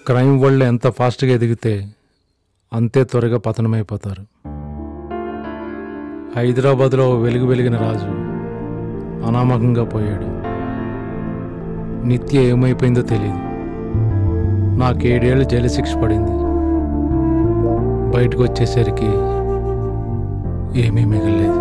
Crime world ఎంత ఫాస్ట్గా ఎదిగితే అంతే త్వరగా పతనమైపోతారు హైదరాబాద్లో ఓ వెలుగు వెలిగిన రాజు అనామకంగా పోయాడు నిత్య ఏమైపోయిందో తెలియదు నాకేడేళ్ళు జైలు శిక్ష పడింది బయటకు వచ్చేసరికి ఏమీ మిగలేదు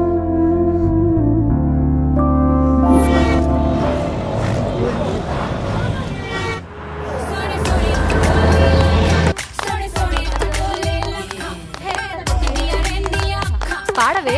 పాడవే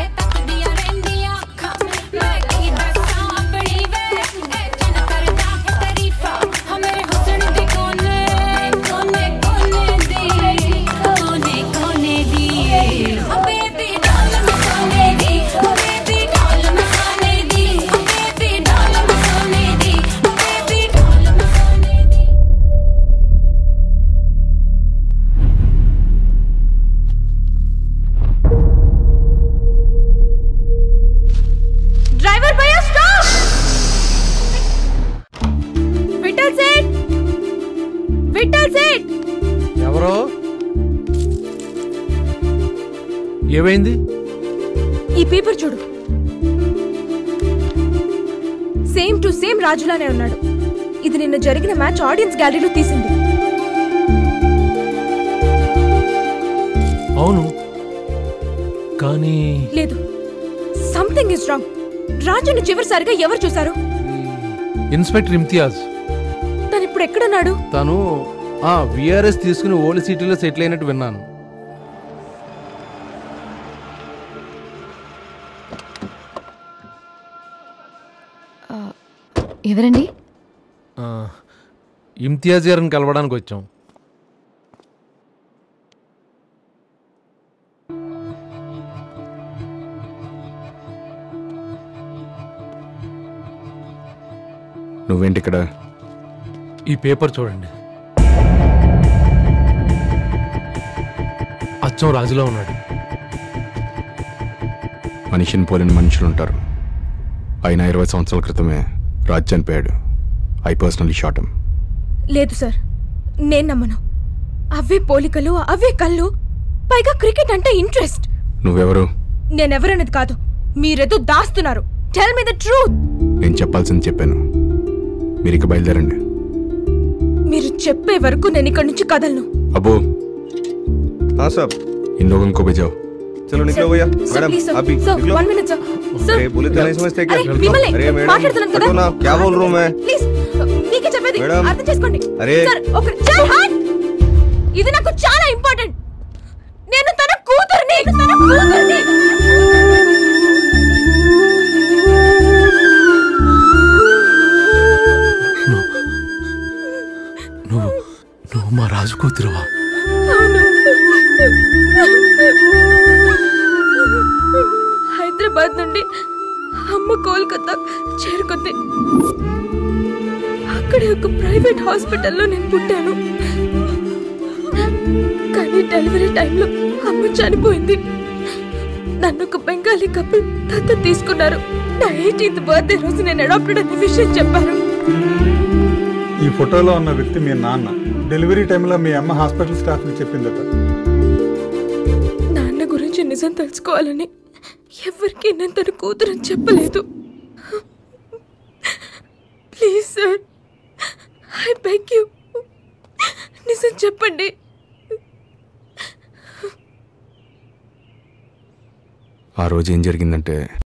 డ్రైవర్ భయ్యా స్టాప్ విఠల్ సేట్ విఠల్ సేట్ ఎవరో ఏమైంది ఈ పేపర్ చూడు సేమ్ టు సేమ్ రాజులానే ఉన్నాడు ఇది నిన్న జరిగిన మ్యాచ్ ఆడియన్స్ గ్యాలరీలో తీసింది అవును కానీ లేదు సంథింగ్ ఇస్ రాంగ్ రాజును చివరిసారిగా ఎవరు చూశారు ఇన్స్పెక్టర్ ఇమ్తియాజ్ తను ఇప్పుడు ఎక్కడున్నాడు తను విఆర్ఎస్ తీసుకుని ఓల్డ్ సిటీలో సెటిల్ అయినట్టు విన్నాను ఎవరండి ఆ, ఇమ్తియాజ్ గారిని కలవడానికి వచ్చాం నువ్వేంటి ఇక్కడ ఈ పేపర్ చూడండి అచ్చం రాజులో ఉన్నాడు మనిషిని పోలిన మనుషులు ఉంటారు అయినా ఇరవై సంవత్సరాల క్రితమే రాజ్ చనిపోయాడు ఐ పర్సనలీ షాటం లేదు సార్ నేను నమ్మను అవే పోలికలు అవే కళ్ళు పైగా క్రికెట్ అంటే ఇంట్రెస్ట్ నువ్వెవరు నేనెవరనేది కాదు మీరేదో దాస్తున్నారు టెల్ మీ ద ట్రూత్ నేను చెప్పాల్సింది చెప్పాను మీరు ఇక బయలుదేరండి మీరు చెప్పే వరకు నేను ఇక్కడి నుంచి కదలను అబ్బో हाँ साहब इन लोगों को भेजाओ चलो निकलो भैया Sir, मैडम please, sir. आप भी Sir, निकलो one minute, sir. Sir. अरे बोले तो नहीं समझते क्या అరే, మిమ్మల్ని अरे मैडम మాట్లాడుతున్నాను కదా हटो ना क्या बोल रहा हूँ मैं ప్లీజ్ మీకే చెప్పేది మేడం. అర్థం చేసుకోండి అరే. సార్ ఒక జై హార్ట్ ఇది నాకు చాలా ఇంపార్టెంట్ నేను తన కూతుర్ని తన కూతుర్ని నువ్వు నువ్వు మా రాజు కూతురువా హైదరాబాద్ నుండి అమ్మ కోల్కతా చేరుకుంది అక్కడే ఒక ప్రైవేట్ హాస్పిటల్లో నేను పుట్టాను కానీ డెలివరీ టైంలో అమ్మ చనిపోయింది నన్ను ఒక బెంగాలీ కపుల్ దత్త తీసుకున్నారు నా ఎయిటీన్త్ బర్త్డే రోజు నేను అడాప్టెడ్ అనే విషయం చెప్పారు ఈ ఫోటోలో ఉన్న వ్యక్తి మీ నాన్న డెలివరీ టైంలో మీ అమ్మ హాస్పిటల్ స్టాఫ్కి చెప్పిందట నాన్న గురించి నిజం తెలుసుకోవాలని ఎవరికి నేను తన కూతురని చెప్పలేదు please sir I beg you నిజం చెప్పండి ఆ రోజు ఏం జరిగిందంటే